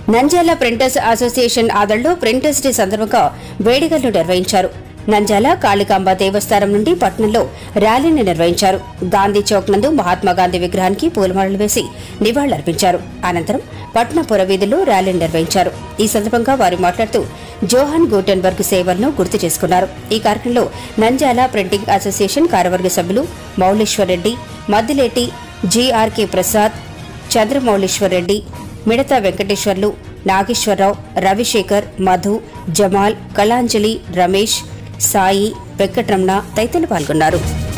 Nandyal printers association ఆదరణలో printers day సందర్భంగా వేడుకలు నిర్వహించారు నంద్యాల కాళికాంబ దేవస్థానం నుండి పట్నంలో ర్యాలీని నిర్వహించారు గాంధీ చౌక్ నందు మహాత్మా గాంధీ విగ్రహానికి పూలమాలలు వేసి నివాళులర్పించారు అనంతరం పట్న పురవీధుల్లో ర్యాలీని నిర్వహించారు ఈ సందర్భంగా వారు మాట్లాడుతూ జోహాన్ గూటెన్బర్గ్ సేవలను గుర్తు చేసుకున్నారు ఈ కార్యక్రమంలో నంద్యాల ప్రింటింగ్ అసోసియేషన్ కార్యవర్గ సభ్యులు మౌలేశ్వర్ రెడ్డి మద్దిలేటి జీఆర్కే ప్రసాద్ చంద్రమౌళీశ్వర్ రెడ్డి మిడత వెంకటేశ్వర్లు నాగేశ్వరరావు రవిశేఖర్ మధు జమాల్ కళాంజలి రమేష్ సాయి వెంకటరమణ తదితరులు పాల్గొన్నారు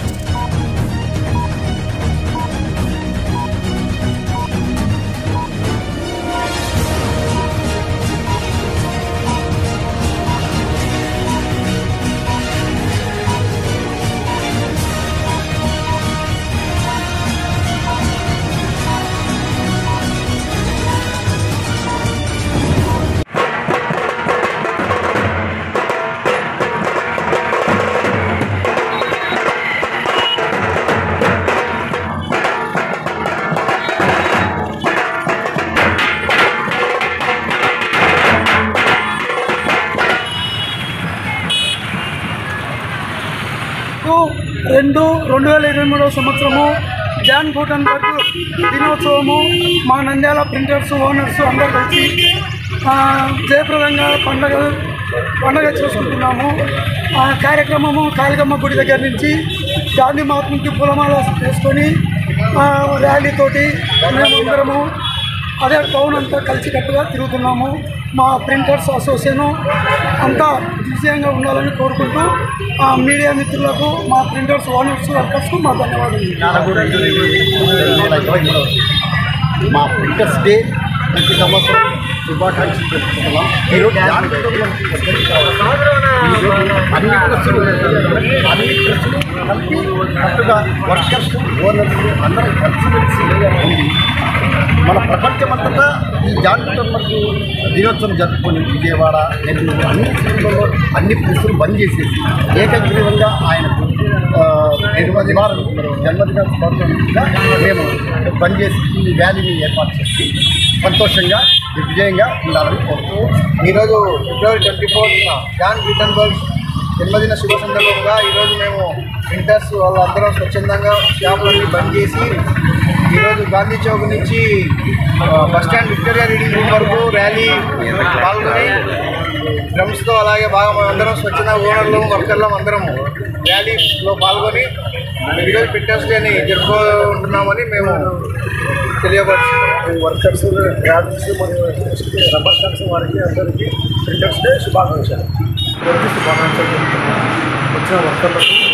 రెండు రెండు వేల ఇరవై మూడవ సంవత్సరము జాన్ గూటన్బర్గ్ దినోత్సవము మా నంద్యాల ప్రింటర్స్ ఓనర్స్ అందరూ కలిసి ఆ, జయప్రదంగా పండగ పండగ చేసుకుంటున్నాము ఆ కార్యక్రమము కాళికమ్మ గుడి దగ్గర నుంచి గాంధీ మహాత్ముకి పూలమాల వేసుకొని ఆ, ర్యాలీతోటి మేమందరము అదే టౌన్ అంతా కలిసికట్టుగా తిరుగుతున్నాము మా ప్రింటర్స్ అసోసియేషన్ అంతా విజయంగా ఉండాలని కోరుకుంటూ ఆ మీడియా మిత్రులకు మా ప్రింటర్స్ ఓనర్స్ వర్కర్స్కు మా ధన్యవాదాలు మా ప్రింటర్స్ డే ప్రతి సంవత్సరం శుభాకాంక్షలు తెలుపుతున్నాం ఈరోజు దాంట్లో అన్ని ప్రశ్నలు అన్ని ప్రశ్నలు కలిపి కరెక్ట్గా వర్కర్స్ ఓనర్స్ అందరం కలిసిమెలిసి ఉంది మన ప్రపంచమంతటా ఈ జాగ్రత్తలకు దినోత్సవం జరుపుకొని విజయవాడ నెల్లూరు అన్ని జిల్లాల్లో అన్ని ప్రెస్సులు బంద్ చేసేసి ఏకగ్రీవంగా ఆయనకు ఆ, నిర్వ- నివారణ జన్మదిన సందర్భంగా మేము బంద్ చేసి ఈ ర్యాలీని ఏర్పాటు చేసి సంతోషంగా విజయంగా ఉండాలని కోరుతూ ఈరోజు February twenty fourth John Gutenberg జన్మదిన శుభ సందర్భంగా ఈరోజు మేము ప్రింటర్స్ వాళ్ళందరం స్వచ్ఛందంగా షాపులన్నీ బంద్ చేసి ఈరోజు గాంధీ చౌక్ నుంచి ఆ, bus stand Victoria reading room వరకు ర్యాలీ పాల్గొని డ్రమ్స్తో అలాగే బాగా మేము అందరం స్వచ్ఛంద ఓనర్లు వర్కర్లు అందరం ర్యాలీలో పాల్గొని ఈరోజు ప్రింటర్స్ డేని జరుపుకుంటున్నామని మేము తెలియపరుస్తున్నాం వర్కర్స్ గ్రాఫిక్స్ మరియు రబ్బర్ స్టాక్స్ వారికి అందరికీ ప్రింటర్స్ డే శుభాకాంక్షలు శుభాకాంక్షలు చెప్తున్నాను వచ్చిన వర్కర్లకు